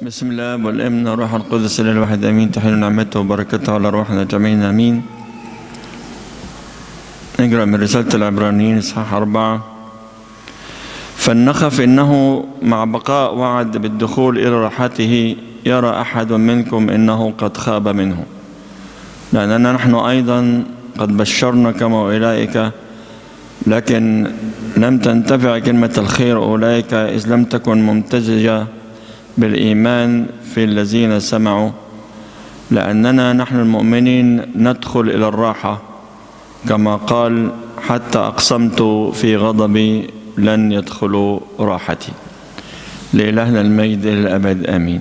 بسم الله والابن والروح القدس الاله الواحد امين تحل نعمته وبركته على روحنا جميعا امين نقرا من رساله العبرانيين اصحاح اربعه فلنخف انه مع بقاء وعد بالدخول الى راحته يرى احد منكم انه قد خاب منه لاننا نحن ايضا قد بشرنا كما اولئك لكن لم تنتفع كلمه الخير اولئك اذ لم تكن ممتزجه بالإيمان في الذين سمعوا لأننا نحن المؤمنين ندخل إلى الراحة كما قال حتى أقسمت في غضبي لن يدخلوا راحتي لإلهنا المجد إلى الأبد آمين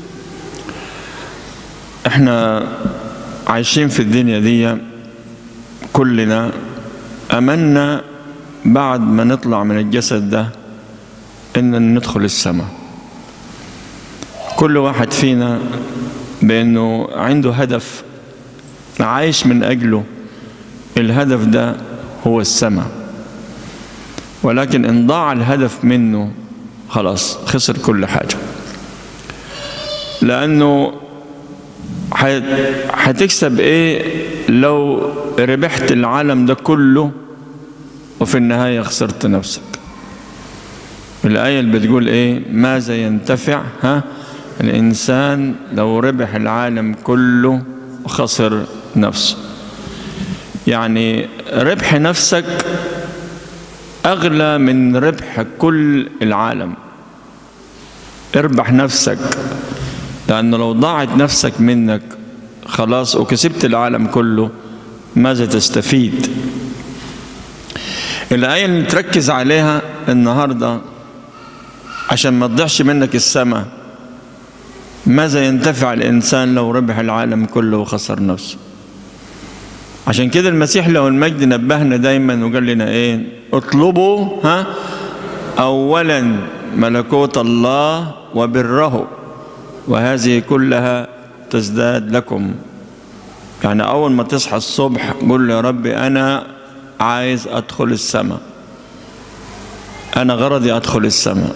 احنا عايشين في الدنيا دي كلنا أملنا بعد ما نطلع من الجسد ده إن ندخل السماء كل واحد فينا بأنه عنده هدف عايش من أجله الهدف ده هو السماء ولكن إن ضاع الهدف منه خلاص خسر كل حاجة لأنه هتكسب إيه لو ربحت العالم ده كله وفي النهاية خسرت نفسك الآية اللي بتقول إيه ماذا ينتفع ها الإنسان لو ربح العالم كله وخسر نفسه يعني ربح نفسك أغلى من ربح كل العالم اربح نفسك لأنه لو ضاعت نفسك منك خلاص وكسبت العالم كله ماذا تستفيد الآية اللي تركز عليها النهاردة عشان ما تضيعش منك السماء ماذا ينتفع الإنسان لو ربح العالم كله وخسر نفسه عشان كده المسيح له المجد نبهنا دايما وقال لنا ايه اطلبوا ها اولا ملكوت الله وبره وهذه كلها تزداد لكم يعني اول ما تصحى الصبح قول له يا ربي انا عايز ادخل السماء انا غرضي ادخل السماء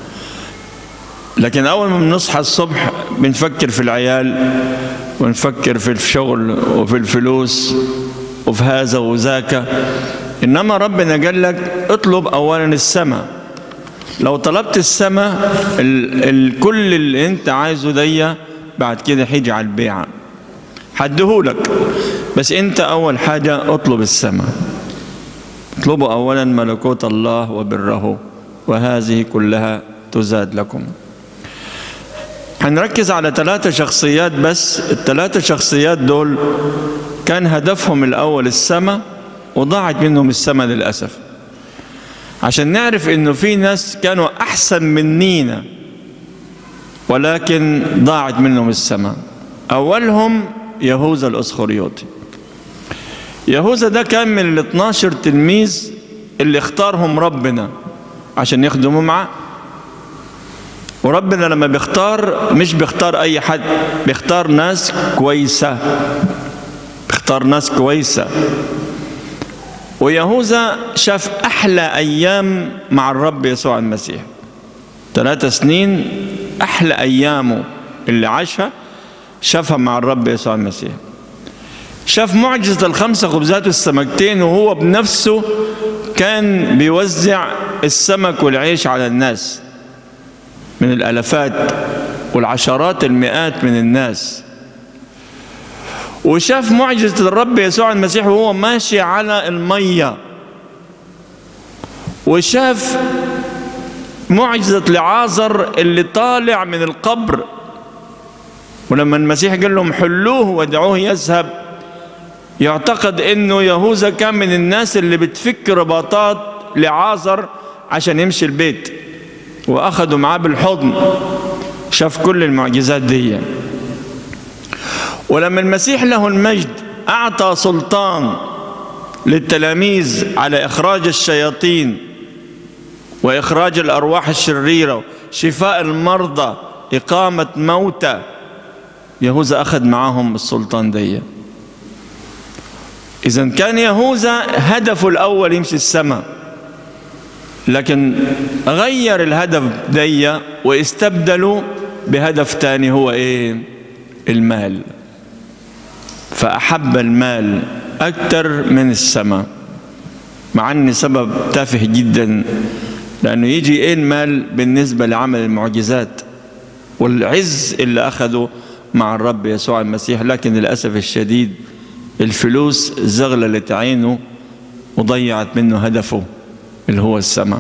لكن أول ما بنصحى الصبح بنفكر في العيال ونفكر في الشغل وفي الفلوس وفي هذا وذاك إنما ربنا قال لك اطلب أولا السماء لو طلبت السماء الكل اللي انت عايزه دي بعد كده هيجي على البيعة حدهولك بس انت أول حاجة اطلب السماء اطلبوا أولا ملكوت الله وبره وهذه كلها تزاد لكم هنركز على ثلاثة شخصيات بس الثلاثة شخصيات دول كان هدفهم الأول السماء وضاعت منهم السماء للأسف عشان نعرف إنه في ناس كانوا أحسن منينا ولكن ضاعت منهم السماء أولهم يهوذا الأسخريوطي يهوذا ده كان من ال 12 تلميذ اللي اختارهم ربنا عشان يخدموا معاه وربنا لما بيختار مش بيختار اي حد بيختار ناس كويسه بيختار ناس كويسه ويهوذا شاف احلى ايام مع الرب يسوع المسيح ثلاثة سنين احلى ايامه اللي عاشها شافها مع الرب يسوع المسيح شاف معجزة الخمسة خبزات والسمكتين وهو بنفسه كان بيوزع السمك والعيش على الناس من الالافات والعشرات المئات من الناس وشاف معجزة الرب يسوع المسيح وهو ماشي على المية وشاف معجزة لعازر اللي طالع من القبر ولما المسيح قال لهم حلوه ودعوه يذهب يعتقد انه يهوذا كان من الناس اللي بتفك رباطات لعازر عشان يمشي البيت واخذوا معاه بالحضن شاف كل المعجزات دي ولما المسيح له المجد اعطى سلطان للتلاميذ على اخراج الشياطين واخراج الارواح الشريره شفاء المرضى اقامه موتى يهوذا اخذ معاهم السلطان دي اذا كان يهوذا هدفه الاول يمشي السماء لكن غير الهدف دي واستبدلوا بهدف تاني هو ايه المال فأحب المال أكثر من السماء مع أن سبب تافه جدا لأنه يجي إيه المال بالنسبة لعمل المعجزات والعز اللي أخذه مع الرب يسوع المسيح لكن للأسف الشديد الفلوس زغللت عينه وضيعت منه هدفه اللي هو السماء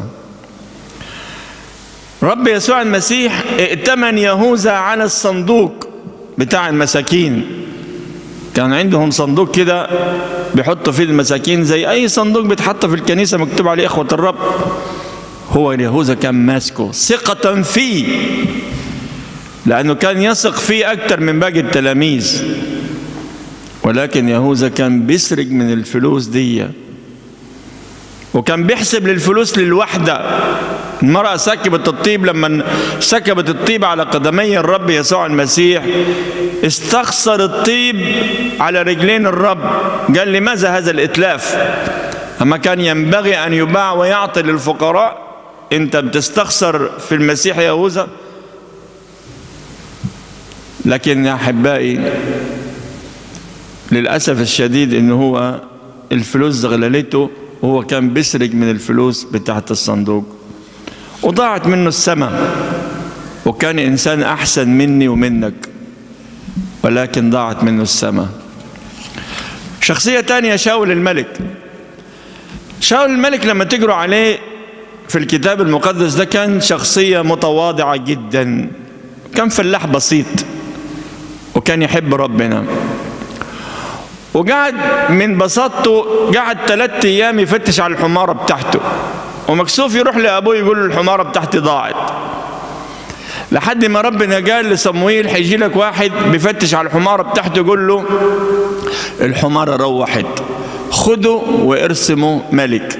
رب يسوع المسيح ائتمن يهوذا على الصندوق بتاع المساكين كان عندهم صندوق كده بيحطوا فيه المساكين زي اي صندوق بيتحط في الكنيسه مكتوب عليه اخوه الرب هو يهوذا كان ماسكه ثقة فيه لأنه كان يثق فيه أكثر من باقي التلاميذ ولكن يهوذا كان بيسرق من الفلوس دي وكان بيحسب للفلوس للوحدة المرأة سكبت الطيب لما سكبت الطيب على قدمي الرب يسوع المسيح استخسر الطيب على رجلين الرب قال لماذا هذا الإتلاف أما كان ينبغي أن يباع ويعطي للفقراء أنت بتستخسر في المسيح يهوذا لكن يا أحبائي للأسف الشديد إن هو الفلوس زغللته وهو كان بيسرق من الفلوس بتاعت الصندوق وضاعت منه السماء وكان إنسان أحسن مني ومنك ولكن ضاعت منه السماء شخصية تانية شاول الملك شاول الملك لما تقروا عليه في الكتاب المقدس ده كان شخصية متواضعة جدا كان فلاح بسيط وكان يحب ربنا وقعد من بساطته قعد ثلاثة أيام يفتش على الحمارة بتاعته ومكسوف يروح لأبوه يقول له الحمارة بتاعتي ضاعت لحد ما ربنا قال لصمويل هيجي لك واحد بيفتش على الحمارة بتاعته يقول له الحمارة روحت خده وارسمه ملك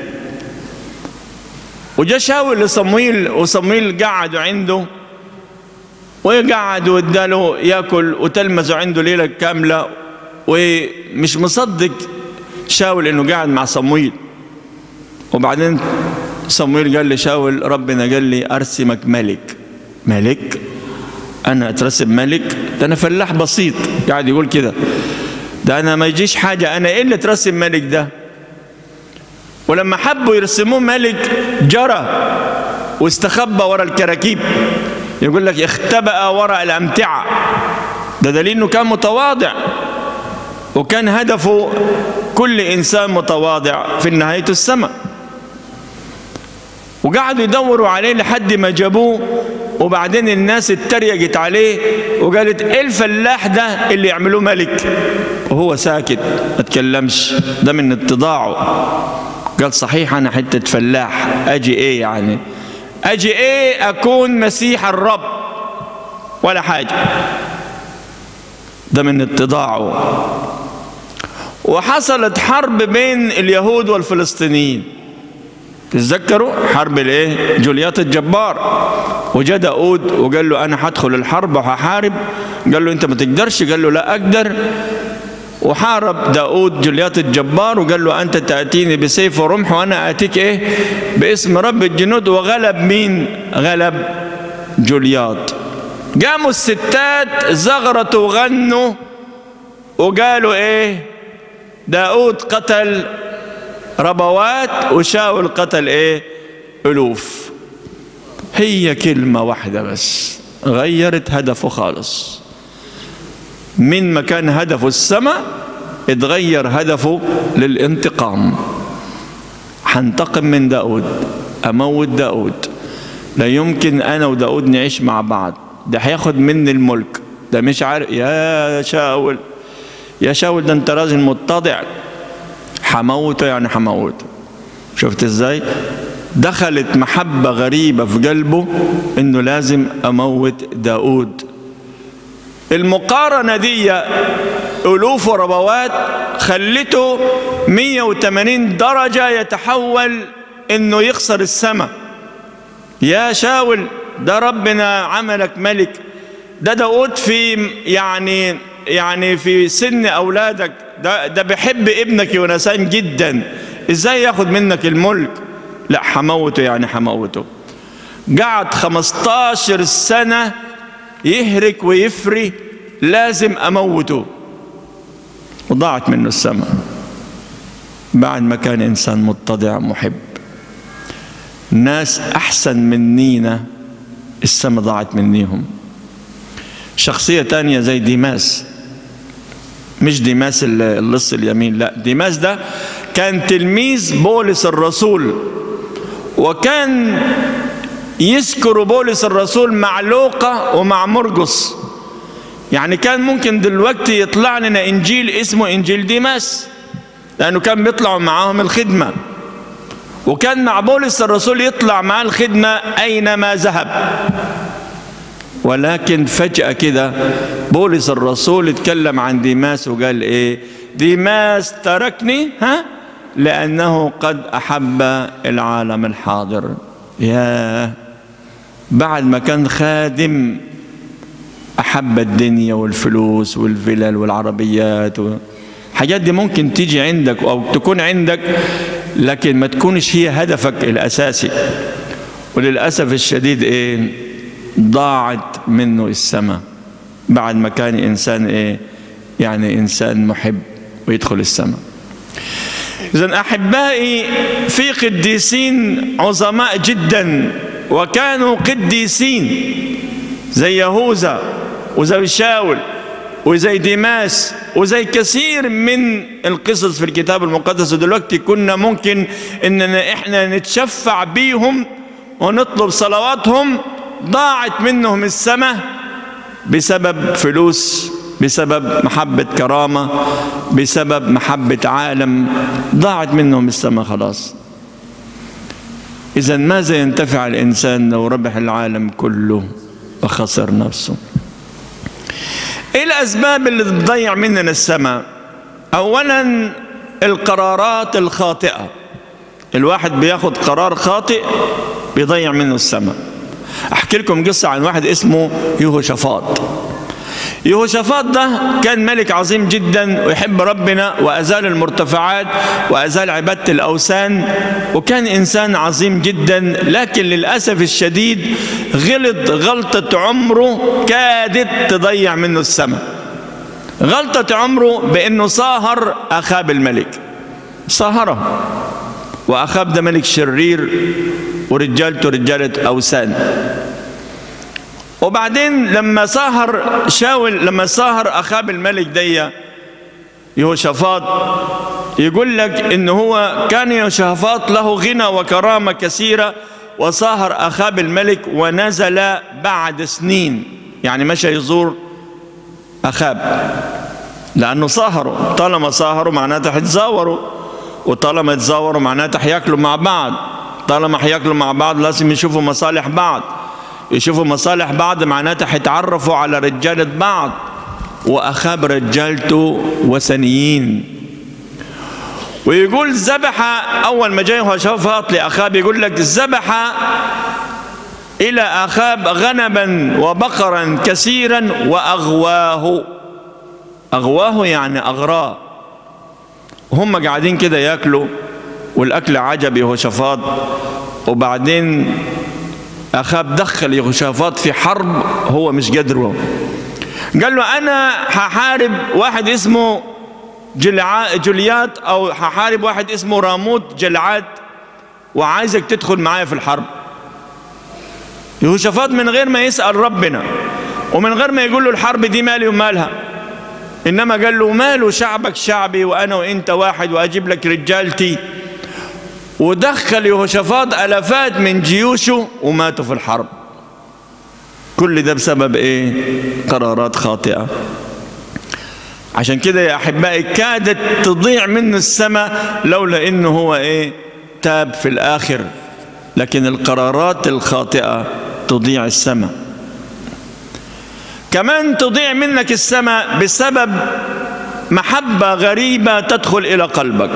وجا شاول لصمويل وصمويل قعدوا عنده وقعد واداله ياكل وتلمذوا عنده ليله كامله ومش مصدق شاول انه قاعد مع صمويل وبعدين صمويل قال لشاول ربنا قال لي ارسمك ملك ملك انا اترسم ملك ده انا فلاح بسيط قاعد يقول كده ده انا ما يجيش حاجه انا ايه اللي اترسم ملك ده ولما حبوا يرسموه ملك جرى واستخبى ورا الكراكيب يقول لك اختبأ وراء الأمتعة ده دليل انه كان متواضع وكان هدفه كل انسان متواضع في نهايه السماء وقعدوا يدوروا عليه لحد ما جابوه وبعدين الناس اتريقت عليه وقالت ايه الفلاح ده اللي يعملوه ملك وهو ساكت ما تكلمش ده من اتضاعه قال صحيح انا حته فلاح اجي ايه يعني اجي ايه اكون مسيح الرب ولا حاجه ده من اتضاعه وحصلت حرب بين اليهود والفلسطينيين تتذكروا حرب الايه جوليات الجبار وجاء داود وقال له انا هدخل الحرب وهحارب قال له انت ما تقدرش قال له لا اقدر وحارب داود جوليات الجبار وقال له أنت تأتيني بسيف ورمح وأنا آتيك إيه باسم رب الجنود وغلب مين غلب جوليات قاموا الستات زغرتوا وغنوا وقالوا إيه داود قتل ربوات وشاول قتل إيه ألوف هي كلمة واحدة بس غيرت هدفه خالص من ما كان هدفه السماء اتغير هدفه للانتقام هنتقم من داود أموت داود لا يمكن أنا وداود نعيش مع بعض ده هياخد مني الملك ده مش عارف يا شاول يا شاول ده انت راجل متضع حموته يعني حموته شفت ازاي دخلت محبة غريبة في قلبه انه لازم اموت داود المقارنة دي ألوف وربوات خلته 180 درجة يتحول إنه يخسر السماء يا شاول ده ربنا عملك ملك ده داود في يعني يعني في سن أولادك ده ده بيحب ابنك يونسان جدا إزاي ياخد منك الملك لا حموته يعني حموته قعد 15 سنة يهرك ويفري لازم أموته وضاعت منه السماء بعد ما كان إنسان متضع محب ناس أحسن منينا السماء ضاعت منيهم شخصية تانية زي ديماس مش ديماس اللص اليمين لا ديماس ده كان تلميذ بولس الرسول وكان يذكر بولس الرسول مع لوقا ومع مرقس يعني كان ممكن دلوقتي يطلع لنا انجيل اسمه انجيل ديماس لانه كان بيطلعوا معاهم الخدمه وكان مع بولس الرسول يطلع مع الخدمه اينما ذهب ولكن فجاه كده بولس الرسول اتكلم عن ديماس وقال ايه ديماس تركني ها لانه قد احب العالم الحاضر يا بعد ما كان خادم أحب الدنيا والفلوس والفلل والعربيات الحاجات دي ممكن تيجي عندك أو تكون عندك لكن ما تكونش هي هدفك الأساسي وللأسف الشديد إيه ضاعت منه السماء بعد ما كان إنسان إيه يعني إنسان محب ويدخل السماء إذا أحبائي في قديسين عظماء جدا وكانوا قديسين زي يهوذا وزي شاول وزي ديماس وزي كثير من القصص في الكتاب المقدس ودلوقتي كنا ممكن اننا احنا نتشفع بيهم ونطلب صلواتهم ضاعت منهم السماء بسبب فلوس بسبب محبة كرامة بسبب محبة عالم ضاعت منهم السماء خلاص إذا ماذا ينتفع الإنسان لو ربح العالم كله وخسر نفسه ايه الاسباب اللي تضيع مننا السماء اولا القرارات الخاطئه الواحد بياخد قرار خاطئ بيضيع منه السماء احكي لكم قصه عن واحد اسمه يهوشافاط يهوشافاط ده كان ملك عظيم جدا ويحب ربنا وازال المرتفعات وازال عباده الاوثان وكان انسان عظيم جدا لكن للاسف الشديد غلط غلطه عمره كادت تضيع منه السماء غلطه عمره بانه صاهر اخاب الملك صاهره واخاب ده ملك شرير ورجالته رجاله اوثان وبعدين لما ساهر شاول لما ساهر اخاب الملك دي يهوشافاط يقول لك ان هو كان يهوشافاط له غنى وكرامه كثيره وساهر اخاب الملك ونزل بعد سنين يعني مشى يزور اخاب لانه ساهروا طالما ساهروا معناته حيتزاوروا وطالما يتزاوروا معناته حياكلوا مع بعض طالما حياكلوا مع بعض لازم يشوفوا مصالح بعض يشوفوا مصالح بعض معناتها حيتعرفوا على رجالة بعض وأخاب رجالته وثنيين ويقول ذبح أول ما جاي يهوشافاط لأخاب يقول لك ذبح إلى أخاب غنما وبقرا كثيرا وأغواه أغواه يعني أغراه وهم قاعدين كده ياكلوا والأكل عجب يهوشافاط وبعدين أخاب دخل يهوشافاط في حرب هو مش قادره قال له أنا هحارب واحد اسمه جلع... جليات أو هحارب واحد اسمه راموت جلعاد وعايزك تدخل معايا في الحرب يهوشافاط من غير ما يسأل ربنا ومن غير ما يقول له الحرب دي مالي ومالها إنما قال له ماله شعبك شعبي وأنا وإنت واحد وأجيب لك رجالتي ودخل يهوشافاط الافات من جيوشه وماتوا في الحرب كل ده بسبب ايه قرارات خاطئه عشان كده يا احبائي كادت تضيع منه السماء لولا انه هو ايه تاب في الاخر لكن القرارات الخاطئه تضيع السماء كمان تضيع منك السماء بسبب محبه غريبه تدخل الى قلبك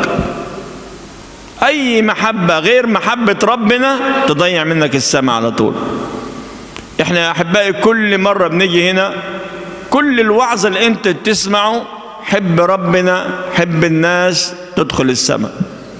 اي محبه غير محبه ربنا تضيع منك السماء على طول احنا يا احبائي كل مره بنيجي هنا كل الوعظ اللي انت تسمعه حب ربنا حب الناس تدخل السماء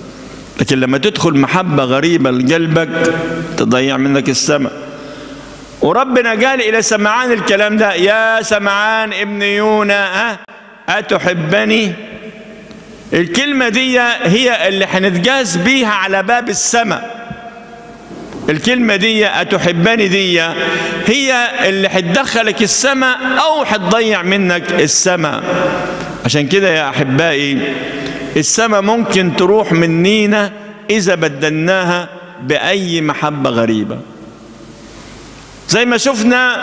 لكن لما تدخل محبه غريبه لقلبك تضيع منك السماء وربنا قال إلى سمعان الكلام ده يا سمعان ابن يونا أه أتحبني الكلمة دي هي اللي هنتجاز بيها على باب السماء الكلمة دي أتحبني دي هي اللي هتدخلك السماء أو هتضيع منك السماء عشان كده يا أحبائي السماء ممكن تروح منينا إذا بدلناها بأي محبة غريبة زي ما شفنا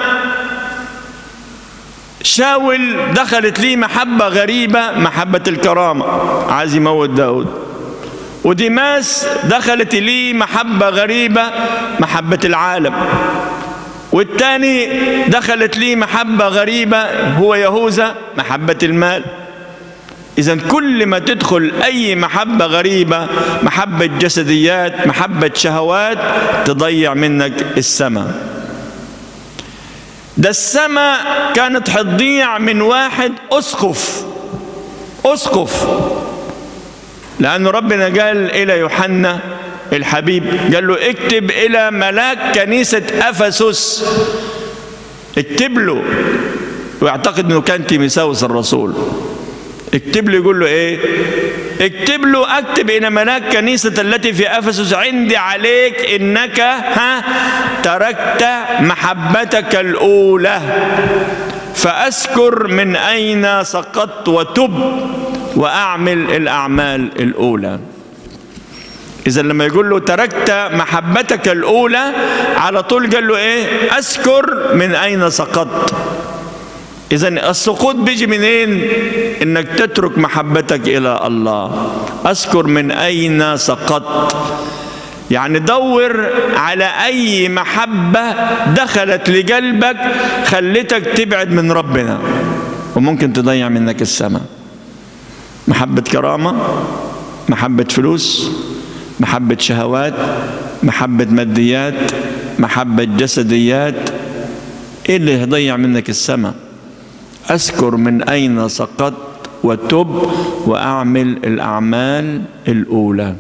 شاول دخلت ليه محبة غريبة محبة الكرامة عايز يموت داود وديماس دخلت ليه محبة غريبة محبة العالم والتاني دخلت ليه محبة غريبة هو يهوذا محبة المال إذا كل ما تدخل أي محبة غريبة محبة جسديات محبة شهوات تضيع منك السماء ده السماء كانت هتضيع من واحد أسقف أسقف لأن ربنا قال إلى يوحنا الحبيب قال له اكتب إلى ملاك كنيسة أفسس اكتب له ويعتقد أنه كان تيمساوس الرسول اكتب له يقول له ايه اكتب له اكتب الى ملاك كنيسة التي في افسس عندي عليك انك ها تركت محبتك الاولى فاذكر من اين سقطت وتب واعمل الاعمال الاولى اذا لما يقول له تركت محبتك الاولى على طول قال له ايه اذكر من اين سقطت إذا السقوط بيجي منين؟ إنك تترك محبتك إلى الله. أذكر من أين سقطت. يعني دور على أي محبة دخلت لقلبك خلتك تبعد من ربنا وممكن تضيع منك السماء. محبة كرامة، محبة فلوس، محبة شهوات، محبة ماديات، محبة جسديات. إيه اللي يضيع منك السماء؟ أذكر من أين سقطت وتب وأعمل الأعمال الأولى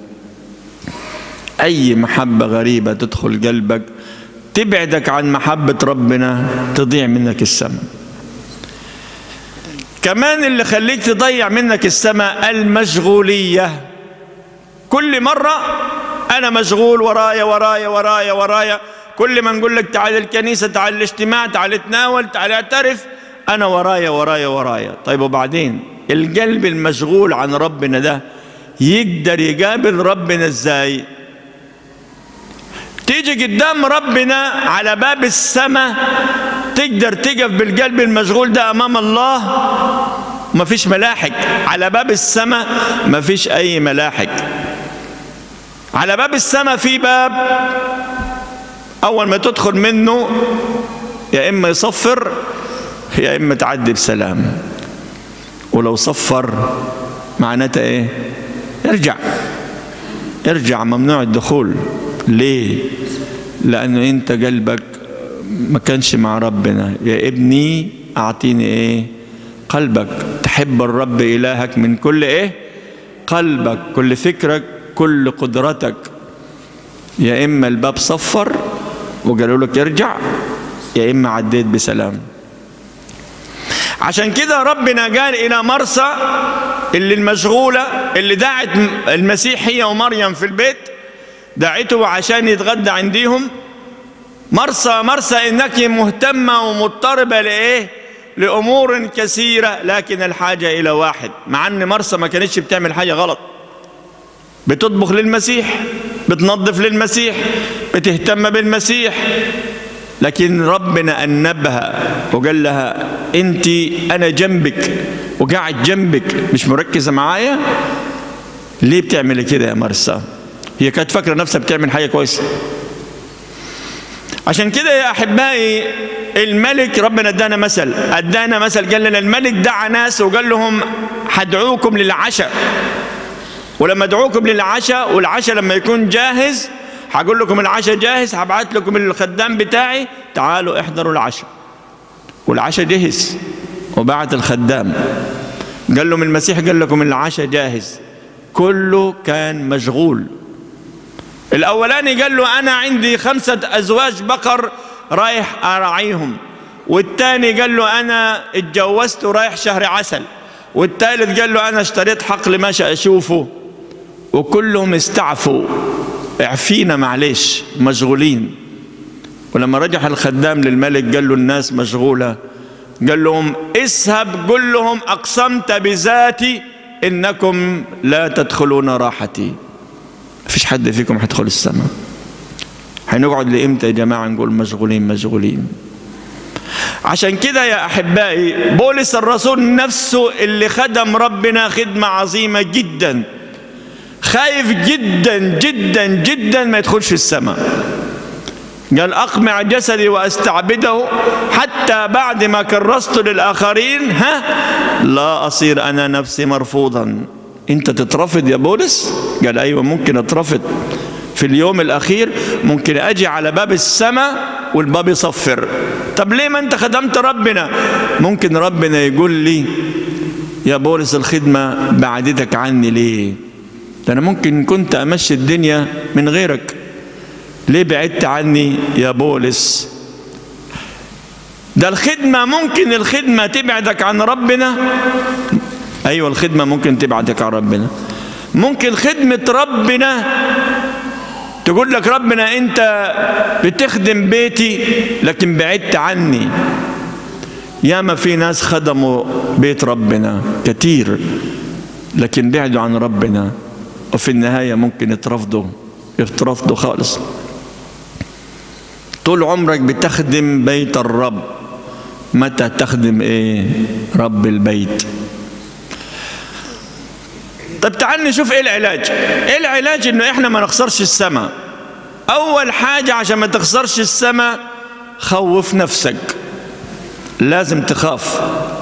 أي محبة غريبة تدخل قلبك تبعدك عن محبة ربنا تضيع منك السماء كمان اللي خليك تضيع منك السماء المشغولية كل مرة أنا مشغول ورايا ورايا ورايا ورايا كل ما نقول لك تعال الكنيسة تعال الاجتماع تعال تناول تعال اعترف أنا ورايا ورايا ورايا طيب وبعدين القلب المشغول عن ربنا ده يقدر يقابل ربنا ازاي تيجي قدام ربنا على باب السماء تقدر تقف بالقلب المشغول ده أمام الله ما فيش ملاحق على باب السماء ما فيش أي ملاحق على باب السماء في باب أول ما تدخل منه يا إما يصفر يا إما تعدي بسلام ولو صفر معناتها إيه ارجع ارجع ممنوع الدخول ليه لأنه أنت قلبك ما كانش مع ربنا يا ابني أعطيني إيه قلبك تحب الرب إلهك من كل إيه قلبك كل فكرك كل قدرتك يا إما الباب صفر وقالوا لك ارجع يا إما عديت بسلام عشان كده ربنا قال إلى مرسى اللي المشغولة اللي دعت المسيح هي ومريم في البيت دعته عشان يتغدى عنديهم مرسى مرسى إنك مهتمة ومضطربة لإيه لأمور كثيرة لكن الحاجة إلى واحد مع أن مرسى ما كانتش بتعمل حاجة غلط بتطبخ للمسيح بتنظف للمسيح بتهتم بالمسيح لكن ربنا أنبها وقال لها أنت أنا جنبك وقاعد جنبك مش مركزة معايا ليه بتعملي كده يا مرسى هي كانت فاكرة نفسها بتعمل حاجة كويسة عشان كده يا أحبائي الملك ربنا ادانا مثل ادانا مثل قال لنا الملك دعا ناس وقال لهم هدعوكم للعشاء ولما ادعوكم للعشاء والعشاء لما يكون جاهز هقول لكم العشاء جاهز هبعت لكم الخدام بتاعي تعالوا احضروا العشاء والعشاء جهز وبعت الخدام قال لهم المسيح قال لكم العشاء جاهز كله كان مشغول الأولاني قال له أنا عندي خمسة أزواج بقر رايح أراعيهم والتاني قال له أنا اتجوزت ورايح شهر عسل والتالت قال له أنا اشتريت حقل ماشي أشوفه وكلهم استعفوا اعفينا معلش مشغولين ولما رجع الخدام للملك قال له الناس مشغولة قال لهم اذهب قل لهم أقسمت بذاتي إنكم لا تدخلون راحتي فيش حد فيكم هيدخل السماء هنقعد لإمتى يا جماعة نقول مشغولين مشغولين عشان كده يا أحبائي بولس الرسول نفسه اللي خدم ربنا خدمة عظيمة جدا خايف جدا جدا جدا ما يدخلش السماء قال أقمع جسدي وأستعبده حتى بعد ما كرست للآخرين ها لا أصير أنا نفسي مرفوضا أنت تترفض يا بولس قال أيوة ممكن أترفض في اليوم الأخير ممكن أجي على باب السماء والباب يصفر طب ليه ما أنت خدمت ربنا ممكن ربنا يقول لي يا بولس الخدمة بعدتك عني ليه ده أنا ممكن كنت أمشي الدنيا من غيرك ليه بعدت عني يا بولس ده الخدمة ممكن الخدمة تبعدك عن ربنا أيوة الخدمة ممكن تبعدك عن ربنا ممكن خدمة ربنا تقول لك ربنا أنت بتخدم بيتي لكن بعدت عني ياما في ناس خدموا بيت ربنا كتير لكن بعدوا عن ربنا وفي النهاية ممكن يترفضوا يترفضوا خالص طول عمرك بتخدم بيت الرب متى تخدم ايه رب البيت طب تعال نشوف ايه العلاج ايه العلاج انه احنا ما نخسرش السماء اول حاجة عشان ما تخسرش السماء خوف نفسك لازم تخاف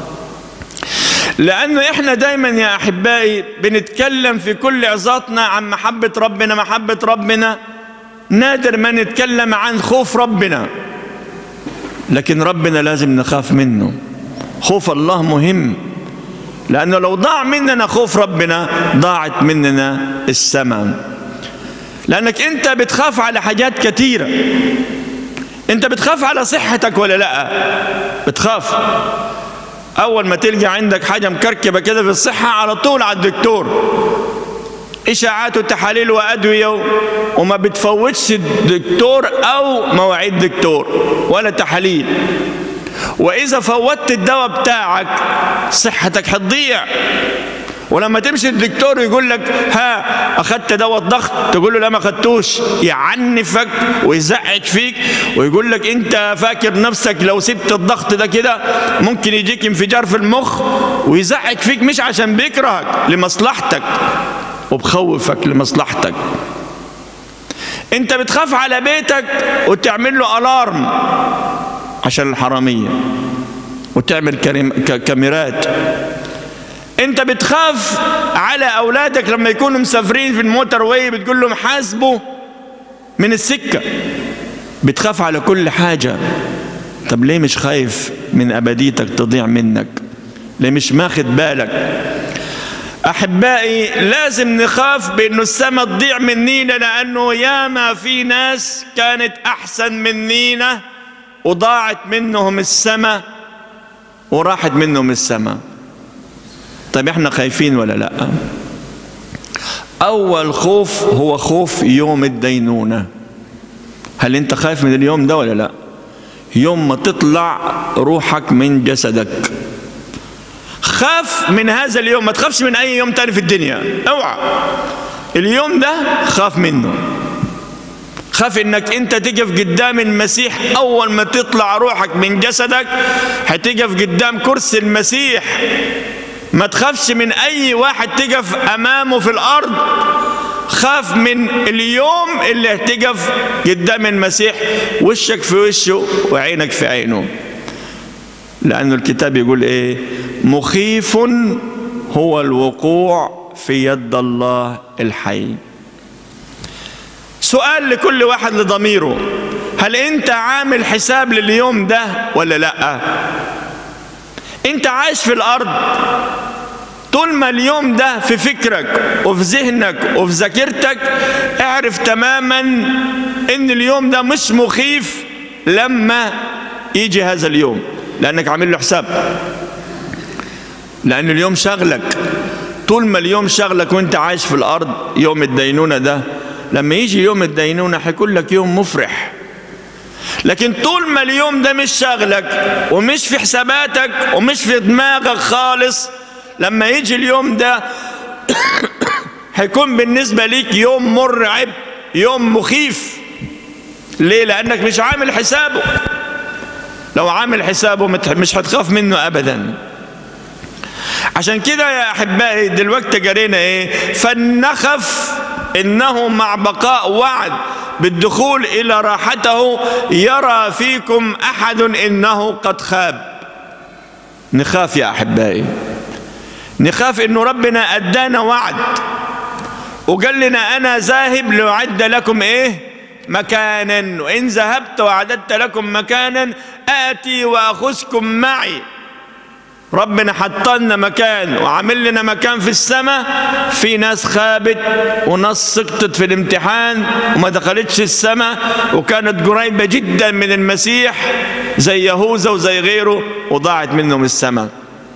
لأنه إحنا دايما يا أحبائي بنتكلم في كل عظاتنا عن محبة ربنا محبة ربنا نادر ما نتكلم عن خوف ربنا لكن ربنا لازم نخاف منه خوف الله مهم لأنه لو ضاع مننا خوف ربنا ضاعت مننا السماء لأنك أنت بتخاف على حاجات كثيرة أنت بتخاف على صحتك ولا لا بتخاف أول ما تلقى عندك حاجة مكركبة كده في الصحة على طول على الدكتور إشاعات وتحاليل وأدوية وما بتفوتش الدكتور أو مواعيد دكتور ولا تحاليل وإذا فوتت الدواء بتاعك صحتك هتضيع ولما تمشي الدكتور يقول لك ها اخدت دواء الضغط تقول له لا ما اخدتوش يعنفك ويزعج فيك ويقول لك انت فاكر نفسك لو سبت الضغط ده كده ممكن يجيك انفجار في المخ ويزعج فيك مش عشان بيكرهك لمصلحتك وبخوفك لمصلحتك انت بتخاف على بيتك وتعمل له الارم عشان الحراميه وتعمل كاميرات انت بتخاف على اولادك لما يكونوا مسافرين في الموتر واي بتقول لهم حاسبوا من السكه بتخاف على كل حاجه طب ليه مش خايف من ابديتك تضيع منك ليه مش ماخد بالك احبائي لازم نخاف بانه السماء تضيع منينا لانه ياما في ناس كانت احسن منينا وضاعت منهم السماء وراحت منهم السماء طيب احنا خايفين ولا لا اول خوف هو خوف يوم الدينونة هل انت خايف من اليوم ده ولا لا يوم ما تطلع روحك من جسدك خاف من هذا اليوم ما تخافش من اي يوم تاني في الدنيا اوعى اليوم ده خاف منه خاف انك انت تقف قدام المسيح اول ما تطلع روحك من جسدك هتقف قدام كرسي المسيح ما تخافش من اي واحد تقف امامه في الارض خاف من اليوم اللي هتقف قدام المسيح وشك في وشه وعينك في عينه لأن الكتاب يقول إيه مخيف هو الوقوع في يد الله الحي سؤال لكل واحد لضميره هل انت عامل حساب لليوم ده ولا لا انت عايش في الارض طول ما اليوم ده في فكرك وفي ذهنك وفي ذاكرتك اعرف تماما ان اليوم ده مش مخيف لما يجي هذا اليوم لأنك عامل له حساب لأن اليوم شغلك طول ما اليوم شغلك وانت عايش في الأرض يوم الدينونة ده لما يجي يوم الدينونة هيكون لك يوم مفرح لكن طول ما اليوم ده مش شغلك ومش في حساباتك ومش في دماغك خالص لما يجي اليوم ده هيكون بالنسبة ليك يوم مرعب يوم مخيف ليه لأنك مش عامل حسابه لو عامل حسابه مش هتخاف منه أبدا عشان كده يا أحبائي دلوقتي جرينا إيه فلنخف إنه مع بقاء وعد بالدخول إلى راحته يرى فيكم أحد إنه قد خاب نخاف يا أحبائي نخاف إنه ربنا أدانا وعد وقال لنا أنا ذاهب لأعد لكم إيه مكانا وإن ذهبت وأعددت لكم مكانا آتي وأخذكم معي ربنا حطلنا مكان وعامل لنا مكان في السماء في ناس خابت وناس سقطت في الامتحان وما دخلتش السماء وكانت قريبة جدا من المسيح زي يهوذا وزي غيره وضاعت منهم السماء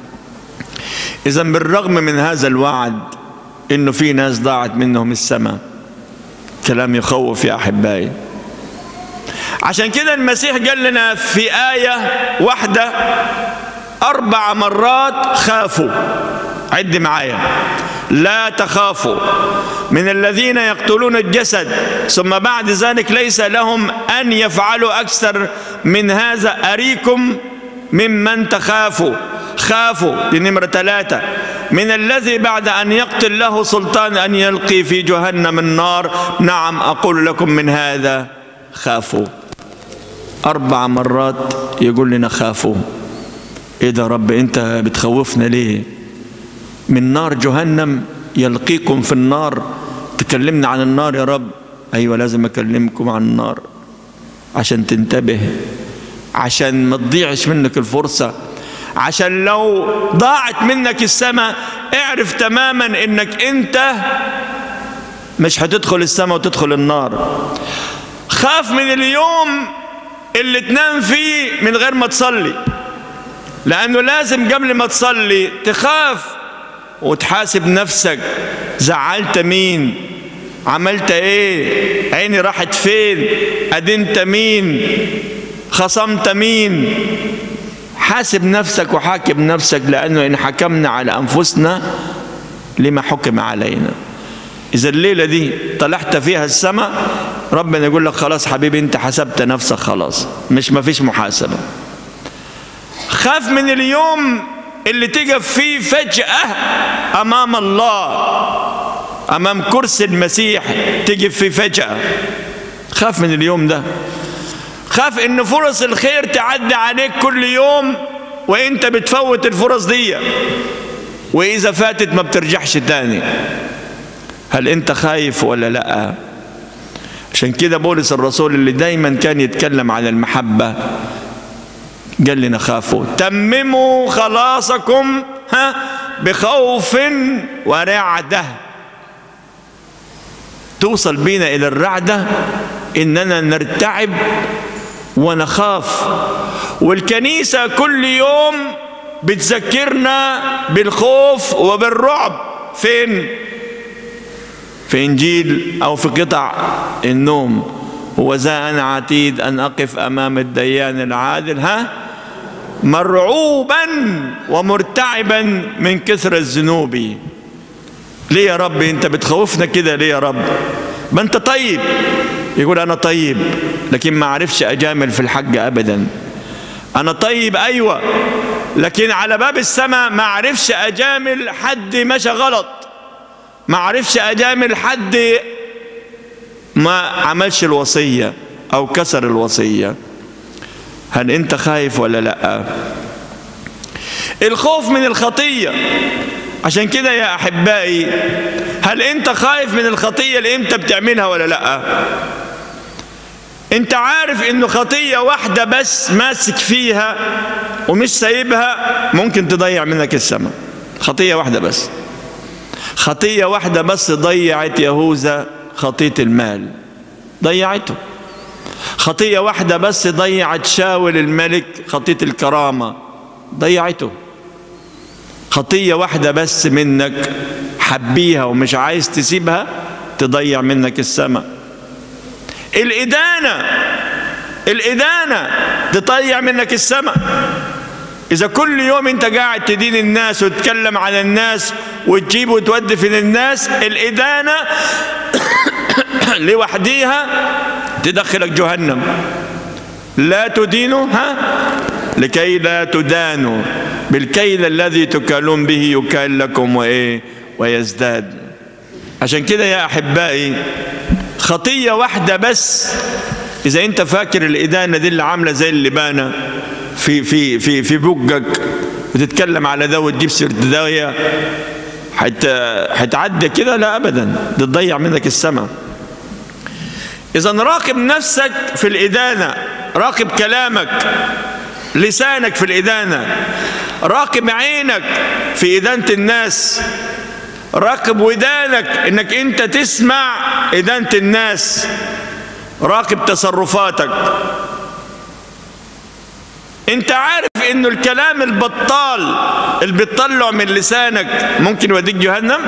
إذا بالرغم من هذا الوعد إنه في ناس ضاعت منهم السماء كلام يخوف يا أحبائي عشان كده المسيح قال لنا في آية واحدة أربع مرات خافوا عد معايا لا تخافوا من الذين يقتلون الجسد ثم بعد ذلك ليس لهم أن يفعلوا أكثر من هذا أريكم ممن تخافوا خافوا دي نمرة ثلاثة من الذي بعد أن يقتل له سلطان أن يلقي في جهنم النار نعم أقول لكم من هذا خافوا أربع مرات يقول لنا خافوا ايه ده رب انت بتخوفنا ليه من نار جهنم يلقيكم في النار تكلمنا عن النار يا رب ايوه لازم اكلمكم عن النار عشان تنتبه عشان ما تضيعش منك الفرصه عشان لو ضاعت منك السماء اعرف تماما انك انت مش هتدخل السماء وتدخل النار خاف من اليوم اللي تنام فيه من غير ما تصلي لأنه لازم قبل ما تصلي تخاف وتحاسب نفسك زعلت مين عملت ايه عيني راحت فين أدنت مين خصمت مين حاسب نفسك وحاكم نفسك لأنه إن حكمنا على أنفسنا لما حكم علينا إذا الليلة دي طلعت فيها السماء ربنا يقول لك خلاص حبيبي أنت حسبت نفسك خلاص مش ما فيش محاسبة خاف من اليوم اللي تقف فيه فجأة أمام الله أمام كرسي المسيح تقف فيه فجأة خاف من اليوم ده خاف إن فرص الخير تعدي عليك كل يوم وإنت بتفوت الفرص دي وإذا فاتت ما بترجعش تاني هل أنت خايف ولا لأ عشان كده بولس الرسول اللي دايما كان يتكلم عن المحبة قال لنا خافوا تمموا خلاصكم ها بخوف ورعدة توصل بينا إلى الرعدة إننا نرتعب ونخاف والكنيسة كل يوم بتذكرنا بالخوف وبالرعب فين في إنجيل أو في قطع النوم وذا أنا عتيد أن أقف أمام الديان العادل ها مرعوبا ومرتعبا من كثر الذنوب ليه يا رب انت بتخوفنا كده ليه يا رب ما انت طيب يقول انا طيب لكن ما عرفش اجامل في الحج ابدا انا طيب ايوه لكن على باب السماء ما عرفش اجامل حد مشى غلط ما عرفش اجامل حد ما عملش الوصيه او كسر الوصيه هل انت خايف ولا لا الخوف من الخطيه عشان كده يا احبائي هل انت خايف من الخطيه اللي انت بتعملها ولا لا انت عارف انه خطيه واحده بس ماسك فيها ومش سايبها ممكن تضيع منك السماء خطيه واحده بس خطيه واحده بس ضيعت يهوذا خطيه المال ضيعته خطية واحدة بس ضيعت شاول الملك خطية الكرامة ضيعته خطية واحدة بس منك حبيها ومش عايز تسيبها تضيع منك السماء الإدانة الإدانة تضيع منك السماء إذا كل يوم أنت قاعد تدين الناس وتتكلم عن الناس وتجيب وتودي في الناس الإدانة لوحديها تدخلك جهنم لا تدينوا ها لكي لا تدانوا بالكيل الذي تكالون به يكال لكم وإيه ويزداد عشان كده يا أحبائي خطية واحدة بس إذا أنت فاكر الإدانة دي اللي عاملة زي اللبانة في في في في بقك وتتكلم على ده وتجيب سيرة ده حتى حتعدي كده لا أبدا دي تضيع منك السماء إذا راقب نفسك في الإدانة راقب كلامك لسانك في الإدانة راقب عينك في إدانة الناس راقب ودانك إنك أنت تسمع إدانة الناس راقب تصرفاتك أنت عارف إنه الكلام البطال اللي بتطلع من لسانك ممكن يوديك جهنم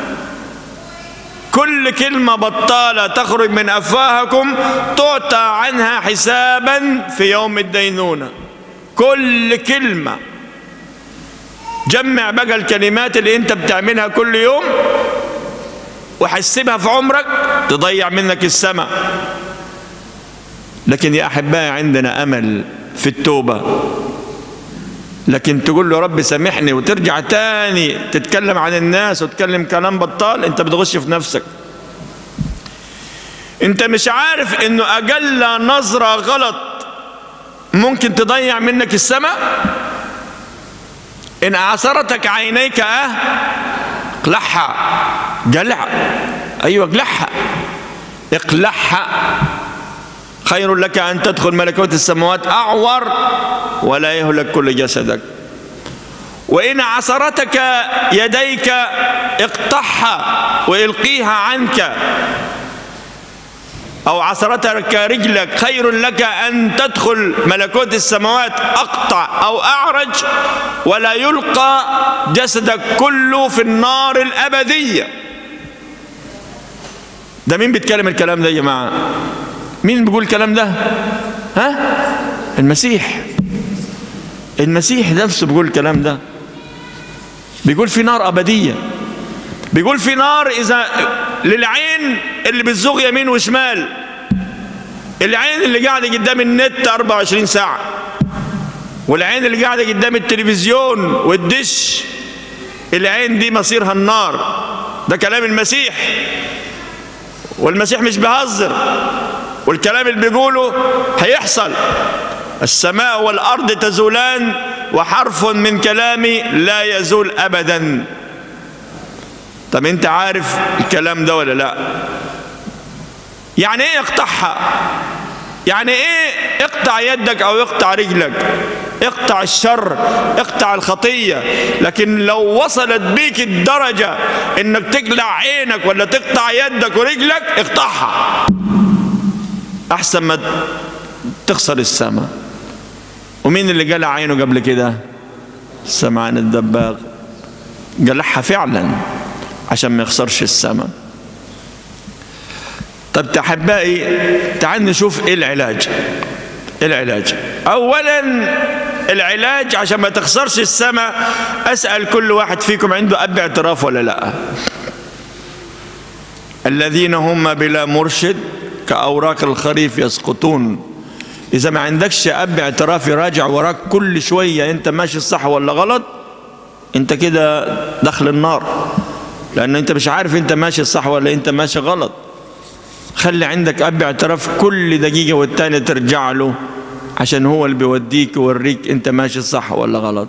كل كلمة بطالة تخرج من أفواهكم تعطى عنها حسابا في يوم الدينونة كل كلمة جمع بقى الكلمات اللي انت بتعملها كل يوم وحسبها في عمرك تضيع منك السماء لكن يا أحبائي عندنا أمل في التوبة لكن تقول له رب سامحني وترجع تاني تتكلم عن الناس وتتكلم كلام بطال انت بتغش في نفسك انت مش عارف انه اقل نظرة غلط ممكن تضيع منك السماء ان اعصرتك عينيك اه اقلعها قلع ايوه اقلعها اقلعها خير لك أن تدخل ملكوت السماوات أعور ولا يهلك كل جسدك وإن عصرتك يديك اقطعها وإلقيها عنك أو عصرتك رجلك خير لك أن تدخل ملكوت السماوات أقطع أو أعرج ولا يلقى جسدك كله في النار الأبدية ده مين بيتكلم الكلام ده يا جماعه مين بيقول الكلام ده ها المسيح المسيح نفسه بيقول الكلام ده بيقول في نار أبدية بيقول في نار إذا للعين اللي بتزوغ يمين وشمال العين اللي قاعدة قدام النت 24 ساعة والعين اللي قاعدة قدام التلفزيون والدش العين دي مصيرها النار ده كلام المسيح والمسيح مش بيهزر والكلام اللي بيقوله هيحصل السماء والأرض تزولان وحرف من كلامي لا يزول أبدا طب انت عارف الكلام ده ولا لا يعني ايه اقطعها يعني ايه اقطع يدك او اقطع رجلك اقطع الشر اقطع الخطية لكن لو وصلت بيك الدرجة انك تقلع عينك ولا تقطع يدك ورجلك اقطعها احسن ما تخسر السماء ومين اللي قلع عينه قبل كده سمعان الدباغ قلعها فعلا عشان ما يخسرش السماء طب احبائي تعال نشوف ايه العلاج ايه العلاج اولا العلاج عشان ما تخسرش السماء اسال كل واحد فيكم عنده اب اعتراف ولا لا الذين هم بلا مرشد كأوراق الخريف يسقطون إذا ما عندكش أب اعتراف يراجع وراك كل شوية أنت ماشي صح ولا غلط أنت كده دخل النار لأن أنت مش عارف أنت ماشي صح ولا أنت ماشي غلط خلي عندك أب اعتراف كل دقيقة والتانية ترجع له عشان هو اللي بيوديك ويوريك أنت ماشي صح ولا غلط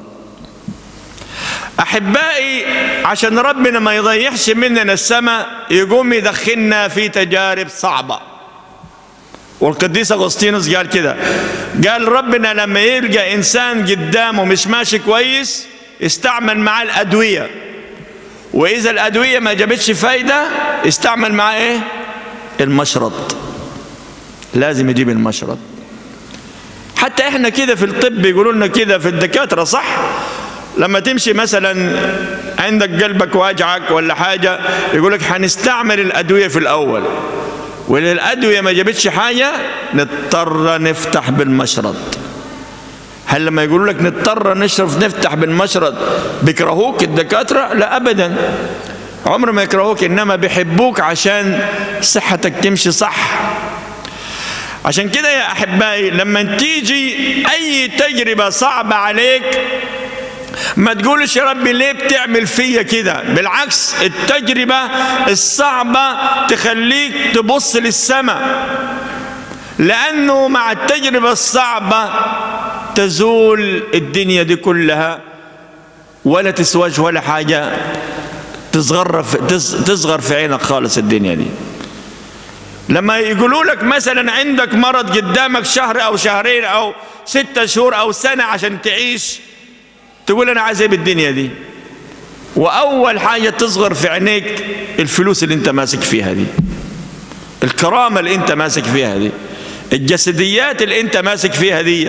أحبائي عشان ربنا ما يضيعش مننا السماء يقوم يدخلنا في تجارب صعبة والقديس أغسطينوس قال كده قال ربنا لما يلقى إنسان قدامه مش ماشي كويس استعمل معاه الأدوية وإذا الأدوية ما جابتش فايدة استعمل معاه إيه المشرط لازم يجيب المشرط حتى احنا كده في الطب يقولوا لنا كده في الدكاتره صح لما تمشي مثلا عندك قلبك واجعك ولا حاجه يقول لك هنستعمل الادويه في الاول وللادويه ما جابتش حاجه نضطر نفتح بالمشرط هل لما يقولوا لك نضطر نشرف نفتح بالمشرط بيكرهوك الدكاتره لا ابدا عمر ما يكرهوك انما بيحبوك عشان صحتك تمشي صح عشان كده يا احبائي لما تيجي اي تجربه صعبه عليك ما تقولش يا ربي ليه بتعمل فيا كده بالعكس التجربه الصعبه تخليك تبص للسماء لانه مع التجربه الصعبه تزول الدنيا دي كلها ولا تسواش ولا حاجه تصغر في تصغر في عينك خالص الدنيا دي لما يقولوا لك مثلا عندك مرض قدامك شهر او شهرين او ستة شهور او سنة عشان تعيش تقول انا عايز ايه بالدنيا دي واول حاجة تصغر في عينيك الفلوس اللي انت ماسك فيها دي الكرامة اللي انت ماسك فيها دي الجسديات اللي انت ماسك فيها دي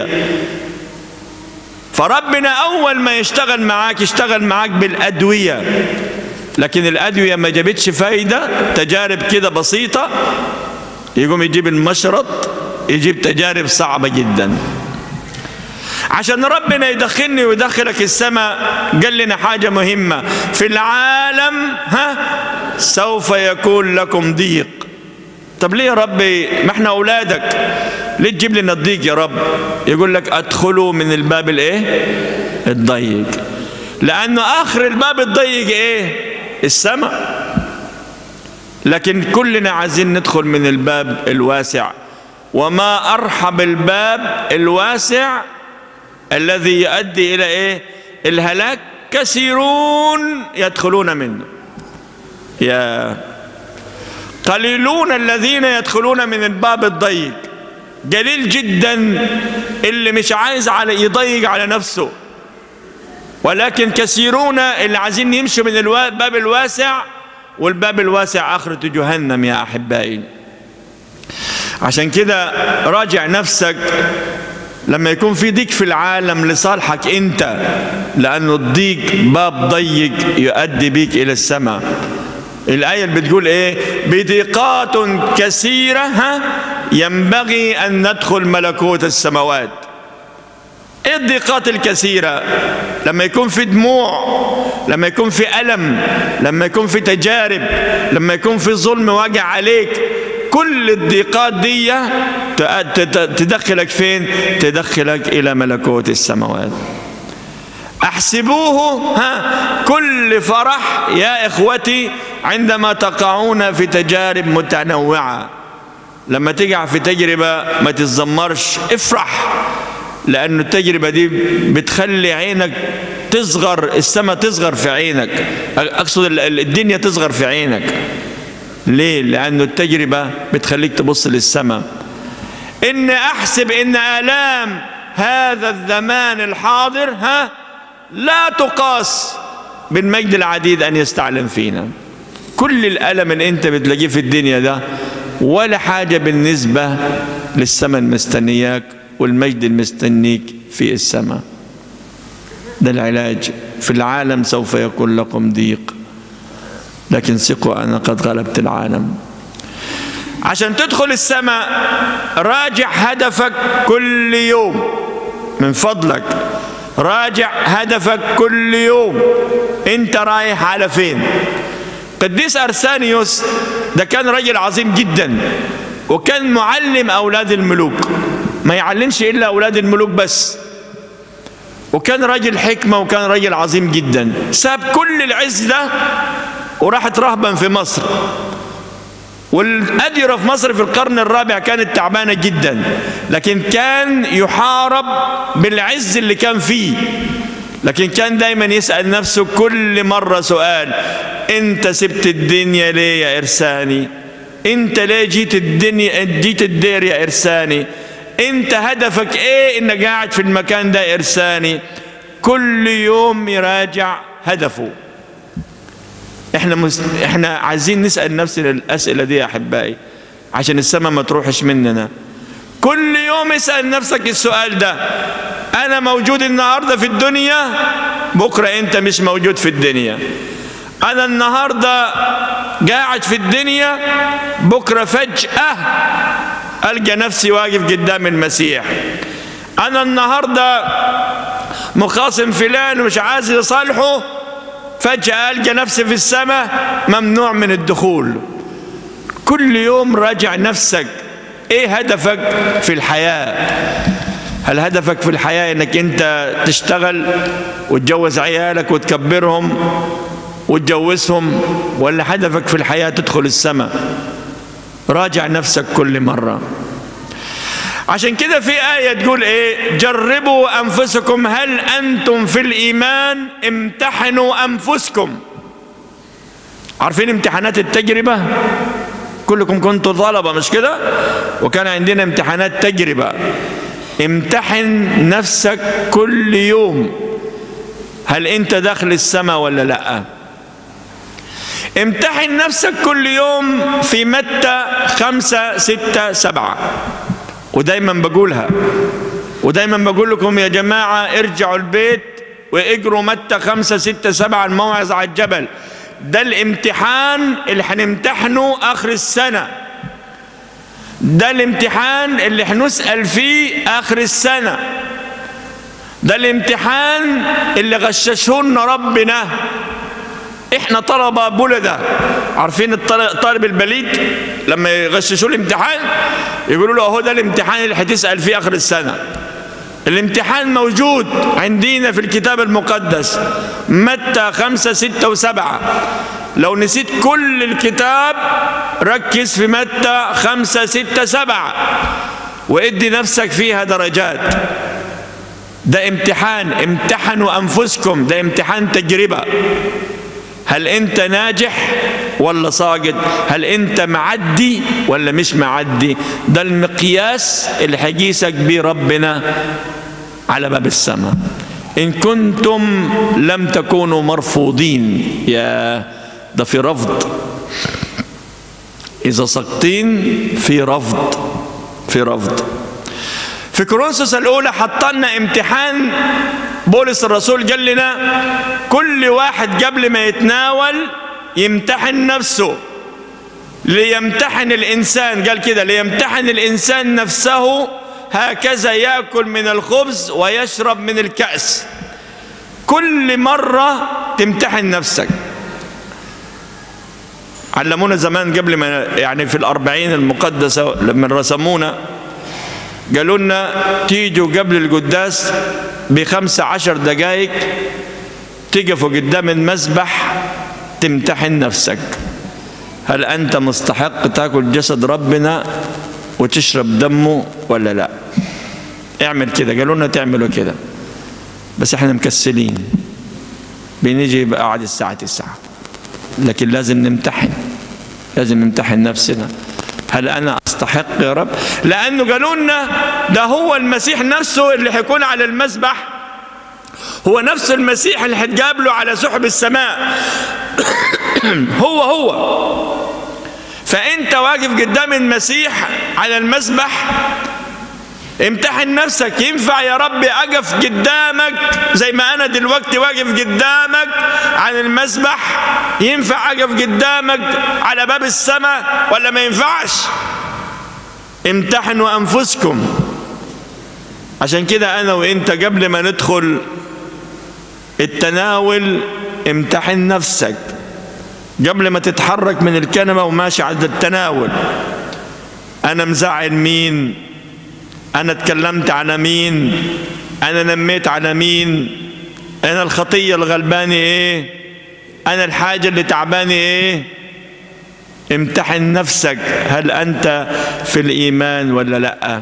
فربنا اول ما يشتغل معاك يشتغل معاك بالادوية لكن الادوية ما جابتش فايدة تجارب كده بسيطة يقوم يجيب المشرط يجيب تجارب صعبة جدا عشان ربنا يدخلني ويدخلك السماء قال لنا حاجة مهمة في العالم ها سوف يكون لكم ضيق طب ليه يا ربي ما احنا اولادك ليه تجيب لنا الضيق يا رب يقول لك ادخلوا من الباب الايه الضيق لانه اخر الباب الضيق ايه السماء لكن كلنا عايزين ندخل من الباب الواسع وما ارحب الباب الواسع الذي يؤدي الى ايه الهلاك كثيرون يدخلون منه يا قليلون الذين يدخلون من الباب الضيق قليل جدا اللي مش عايز على يضيق على نفسه ولكن كثيرون اللي عايزين يمشوا من الباب الواسع والباب الواسع آخرة جهنم يا أحبائي عشان كده راجع نفسك لما يكون في ضيق في العالم لصالحك انت لانه الضيق باب ضيق يؤدي بيك الى السماء الآية اللي بتقول إيه بضيقات كثيرة ها ينبغي أن ندخل ملكوت السماوات إيه الضيقات الكثيرة لما يكون في دموع لما يكون في ألم لما يكون في تجارب لما يكون في ظلم واقع عليك كل الضيقات دي تدخلك فين تدخلك إلى ملكوت السماوات احسبوه ها كل فرح يا اخوتي عندما تقعون في تجارب متنوعه لما تقع في تجربه ما تتذمرش افرح لأن التجربة دي بتخلي عينك تصغر السماء تصغر في عينك أقصد الدنيا تصغر في عينك ليه؟ لأنه التجربة بتخليك تبص للسماء إن أحسب إن آلام هذا الزمان الحاضر ها لا تقاس بالمجد العديد أن يستعلم فينا كل الألم اللي أنت بتلاقيه في الدنيا ده ولا حاجة بالنسبة للسماء المستنياك والمجد المستنيك في السماء ده العلاج في العالم سوف يكون لكم ضيق لكن ثقوا أنا قد غلبت العالم عشان تدخل السماء راجع هدفك كل يوم من فضلك راجع هدفك كل يوم انت رايح على فين قديس ارسانيوس ده كان رجل عظيم جدا وكان معلم اولاد الملوك ما يعلمش الا اولاد الملوك بس وكان راجل حكمه وكان راجل عظيم جدا ساب كل العز ده وراحت رهبا في مصر والأديرة في مصر في القرن الرابع كانت تعبانة جدا لكن كان يحارب بالعز اللي كان فيه لكن كان دايما يسأل نفسه كل مرة سؤال انت سبت الدنيا ليه يا إرساني انت ليه جيت الدنيا جيت الدير يا إرساني انت هدفك ايه انك قاعد في المكان ده إرساني كل يوم يراجع هدفه احنا مس... احنا عايزين نسال نفسنا الاسئله دي يا احبائي عشان السماء ما تروحش مننا كل يوم اسأل نفسك السؤال ده أنا موجود النهاردة في الدنيا بكرة أنت مش موجود في الدنيا أنا النهاردة قاعد في الدنيا بكرة فجأة ألقى نفسي واقف قدام المسيح أنا النهاردة مخاصم فلان ومش عايز يصالحه فجأة ألقى نفسي في السماء ممنوع من الدخول كل يوم راجع نفسك ايه هدفك في الحياة هل هدفك في الحياة انك انت تشتغل وتجوز عيالك وتكبرهم وتجوزهم ولا هدفك في الحياة تدخل السماء راجع نفسك كل مرة عشان كده في آية تقول إيه جربوا أنفسكم هل أنتم في الإيمان امتحنوا أنفسكم عارفين امتحانات التجربة كلكم كنتوا طلبة مش كده وكان عندنا امتحانات تجربة امتحن نفسك كل يوم هل انت داخل السماء ولا لا امتحن نفسك كل يوم في متى خمسة ستة سبعة ودايما بقولها ودايما بقول لكم يا جماعة ارجعوا البيت واجروا متى خمسة ستة سبعة الموعظة على الجبل ده الامتحان اللي هنمتحنه آخر السنة ده الامتحان اللي هنسأل فيه آخر السنة ده الامتحان اللي غششهن ربنا احنا طلبة بلدة عارفين الطالب البليد لما يغششوا الامتحان يقولوا له اهو ده الامتحان اللي هتسأل فيه آخر السنة الامتحان موجود عندنا في الكتاب المقدس متى خمسة ستة وسبعة لو نسيت كل الكتاب ركز في متى خمسة ستة سبعة وادي نفسك فيها درجات ده امتحان امتحنوا أنفسكم ده امتحان تجربة هل انت ناجح ولا ساقط هل انت معدي ولا مش معدي ده المقياس اللي هيقيسك بيه ربنا على باب السماء ان كنتم لم تكونوا مرفوضين يا ده في رفض اذا سقطين في رفض في رفض في كورنثوس الاولى حطلنا امتحان بولس الرسول قال لنا كل واحد قبل ما يتناول يمتحن نفسه ليمتحن الانسان قال كده ليمتحن الانسان نفسه هكذا ياكل من الخبز ويشرب من الكاس كل مره تمتحن نفسك علمونا زمان قبل ما يعني في الأربعين المقدسة لما رسمونا قالوا لنا تيجوا قبل القداس بخمسة عشر دقائق تقفوا قدام المسبح تمتحن نفسك هل أنت مستحق تاكل جسد ربنا وتشرب دمه ولا لا اعمل كده قالوا لنا تعملوا كده بس احنا مكسلين بنيجي بعد الساعة تسعة لكن لازم نمتحن لازم نمتحن نفسنا هل أنا أستحق يا رب لأنه قالوا لنا ده هو المسيح نفسه اللي هيكون على المسبح هو نفس المسيح اللي هتقابله على سحب السماء هو هو فأنت واقف قدام المسيح على المسبح امتحن نفسك ينفع يا رب أقف قدامك زي ما أنا دلوقتي واقف قدامك على المسبح ينفع أقف قدامك على باب السماء ولا ما ينفعش امتحنوا أنفسكم عشان كده أنا وإنت قبل ما ندخل التناول امتحن نفسك قبل ما تتحرك من الكنبة وماشي على التناول أنا مزعل مين أنا اتكلمت على مين أنا نميت على مين أنا الخطية الغلباني إيه أنا الحاجة اللي تعباني إيه امتحن نفسك هل أنت في الإيمان ولا لأ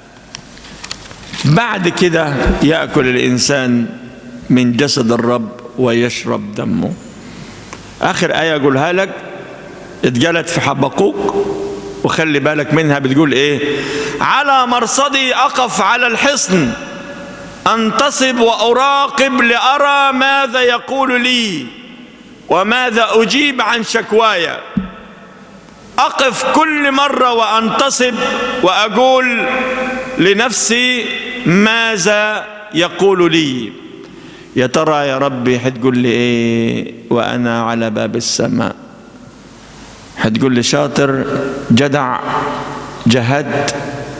بعد كده يأكل الإنسان من جسد الرب ويشرب دمه آخر آية أقولها لك اتجلت في حبقوق وخلي بالك منها بتقول ايه على مرصدي اقف على الحصن انتصب واراقب لارى ماذا يقول لي وماذا اجيب عن شكواي أقف كل مرة وأنتصب وأقول لنفسي ماذا يقول لي يا ترى يا ربي حتقول لي ايه وانا على باب السماء حتقول لي شاطر جدع جهد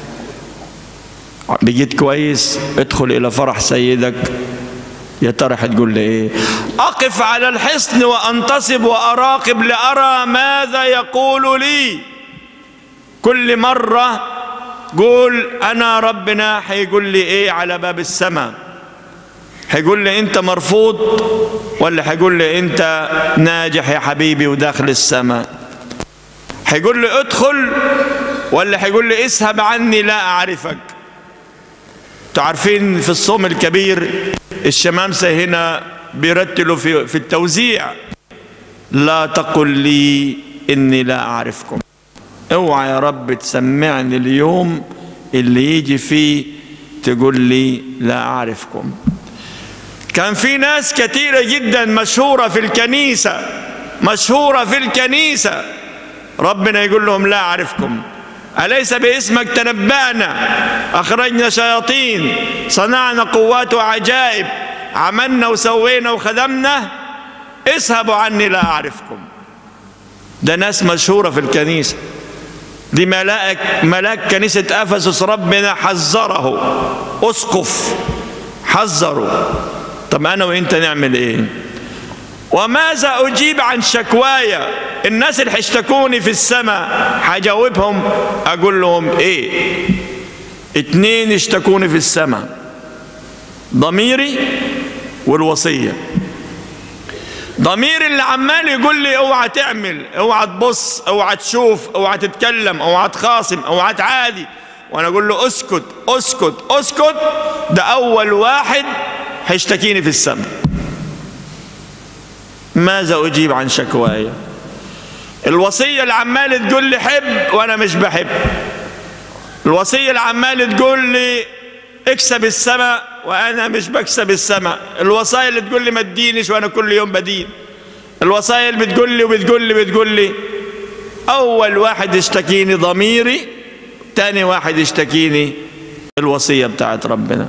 بقيت كويس ادخل الى فرح سيدك يا ترى حتقول لي ايه اقف على الحصن وانتصب واراقب لارى ماذا يقول لي كل مره قول انا ربنا حيقول لي ايه على باب السماء حيقول لي انت مرفوض ولا حيقول لي انت ناجح يا حبيبي وداخل السماء حيقول لي ادخل ولا حيقول لي اسهب عني لا اعرفك تعرفين في الصوم الكبير الشمامسة هنا بيرتلوا في, في التوزيع لا تقل لي إني لا أعرفكم اوعى يا رب تسمعني اليوم اللي يجي فيه تقول لي لا أعرفكم كان في ناس كثيرة جدا مشهورة في الكنيسة مشهورة في الكنيسة ربنا يقول لهم لا أعرفكم أليس باسمك تنبأنا أخرجنا شياطين صنعنا قوات وعجائب عملنا وسوينا وخدمنا اذهبوا عني لا أعرفكم ده ناس مشهورة في الكنيسة دي ملاك ملاك كنيسة أفسس ربنا حذره أسقف حذره طب أنا وإنت نعمل إيه وماذا أجيب عن شكوايا الناس اللي هيشتكوني في السماء هجاوبهم أقول لهم إيه اتنين يشتكوني في السماء ضميري والوصية ضميري اللي عمال يقول لي اوعى تعمل اوعى تبص اوعى تشوف اوعى تتكلم اوعى تخاصم اوعى تعادي وانا اقول له اسكت اسكت اسكت ده اول واحد هيشتكيني في السماء ماذا أجيب عن شكواي الوصية اللي عمال تقول لي حب وأنا مش بحب الوصية اللي عمال تقول لي اكسب السماء وأنا مش بكسب السماء الوصايا اللي تقول لي ما تدينش وأنا كل يوم بدين الوصايا اللي بتقول لي وبتقول لي بتقول لي أول واحد يشتكيني ضميري تاني واحد يشتكيني الوصية بتاعت ربنا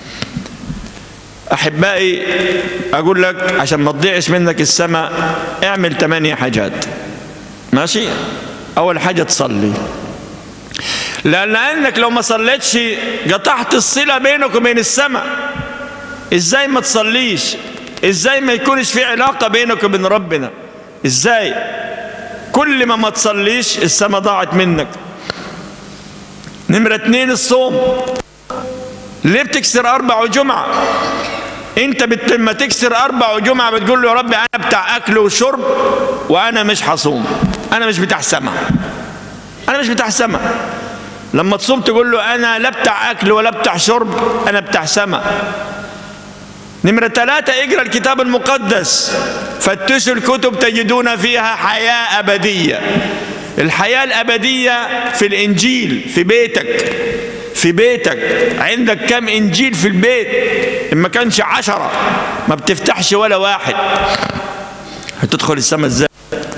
أحبائي أقول لك عشان ما تضيعش منك السماء اعمل ثمانية حاجات ماشي أول حاجة تصلي لأن أنك لو ما صليتش قطعت الصلة بينك وبين السماء إزاي ما تصليش إزاي ما يكونش في علاقة بينك وبين ربنا إزاي كل ما ما تصليش السماء ضاعت منك نمرة اتنين الصوم ليه بتكسر أربع وجمعة انت بت... لما تكسر اربع وجمعه بتقول له يا رب انا بتاع اكل وشرب وانا مش هصوم انا مش بتاع سمع انا مش بتاع سمع لما تصوم تقول له انا لا بتاع اكل ولا بتاع شرب انا بتاع سمع نمرة ثلاثة اقرا الكتاب المقدس فتشوا الكتب تجدون فيها حياة أبدية الحياة الأبدية في الإنجيل في بيتك في بيتك عندك كم إنجيل في البيت إن ما كانش عشرة ما بتفتحش ولا واحد هتدخل السماء ازاي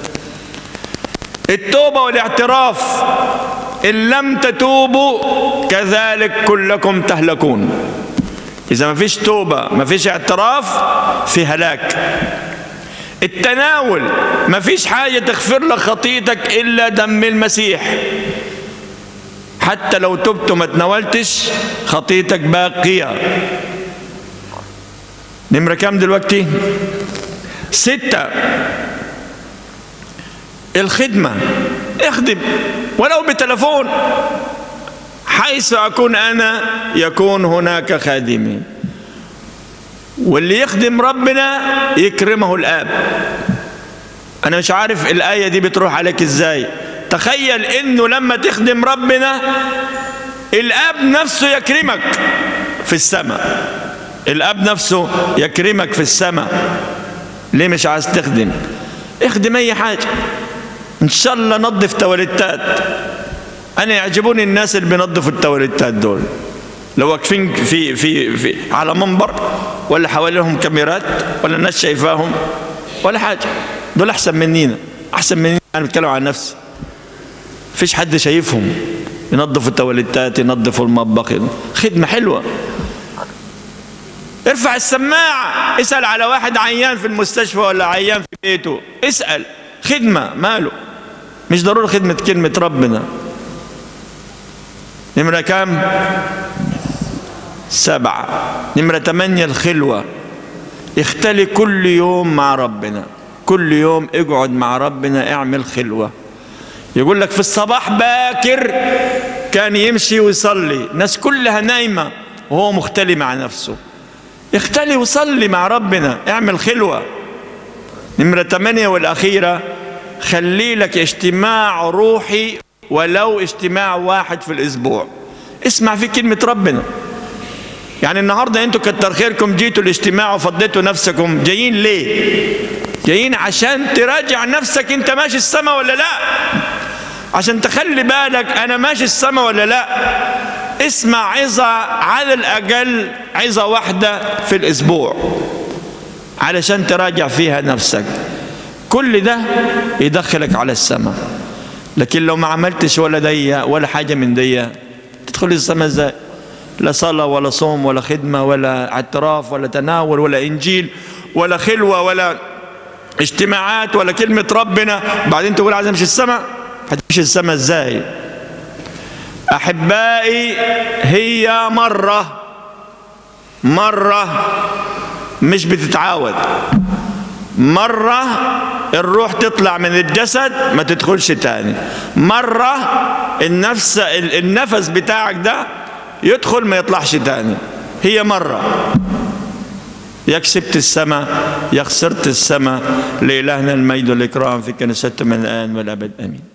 التوبة والاعتراف إن لم تتوبوا كذلك كلكم تهلكون إذا ما فيش توبة ما فيش اعتراف في هلاك التناول ما فيش حاجة تغفر لك خطيتك إلا دم المسيح حتى لو تبت وما تناولتش خطيتك باقية نمرة كام دلوقتي ستة الخدمة اخدم ولو بتلفون حيث أكون أنا يكون هناك خادمي واللي يخدم ربنا يكرمه الآب أنا مش عارف الآية دي بتروح عليك إزاي تخيل إنه لما تخدم ربنا الآب نفسه يكرمك في السماء الاب نفسه يكرمك في السماء ليه مش عايز تخدم اخدم اي حاجه ان شاء الله نظف تواليتات انا يعجبوني الناس اللي بينظفوا التواليتات دول لو واقفين في في في على منبر ولا حواليهم كاميرات ولا الناس شايفاهم ولا حاجه دول احسن منينا احسن منينا انا بتكلم عن نفسي فيش حد شايفهم ينظفوا التواليتات ينظفوا المطبخ خدمة حلوة ارفع السماعة اسأل على واحد عيان في المستشفى ولا عيان في بيته اسأل خدمة ماله مش ضروري خدمة كلمة ربنا نمرة كام سبعة نمرة ثمانية الخلوة اختلي كل يوم مع ربنا كل يوم اقعد مع ربنا اعمل خلوة يقول لك في الصباح باكر كان يمشي ويصلي الناس كلها نايمة وهو مختلي مع نفسه اختلي وصلي مع ربنا اعمل خلوة نمرة ثمانية والأخيرة خلي لك اجتماع روحي ولو اجتماع واحد في الأسبوع اسمع في كلمة ربنا يعني النهاردة انتوا كتر خيركم جيتوا الاجتماع وفضيتوا نفسكم جايين ليه جايين عشان تراجع نفسك انت ماشي السما ولا لا عشان تخلي بالك انا ماشي السما ولا لا اسمع عظة على الأقل عظة واحدة في الأسبوع علشان تراجع فيها نفسك كل ده يدخلك على السماء لكن لو ما عملتش ولا دي ولا حاجة من دي تدخل السماء ازاي لا صلاة ولا صوم ولا خدمة ولا اعتراف ولا تناول ولا إنجيل ولا خلوة ولا اجتماعات ولا كلمة ربنا بعدين تقول عايز امشي السماء هتمشي السماء ازاي أحبائي هي مرة مرة مش بتتعاود مرة الروح تطلع من الجسد ما تدخلش تاني مرة النفس النفس بتاعك ده يدخل ما يطلعش تاني هي مرة يا كسبت السماء يا خسرت السماء لإلهنا المجد والإكرام في كنيسته من الآن والأبد آمين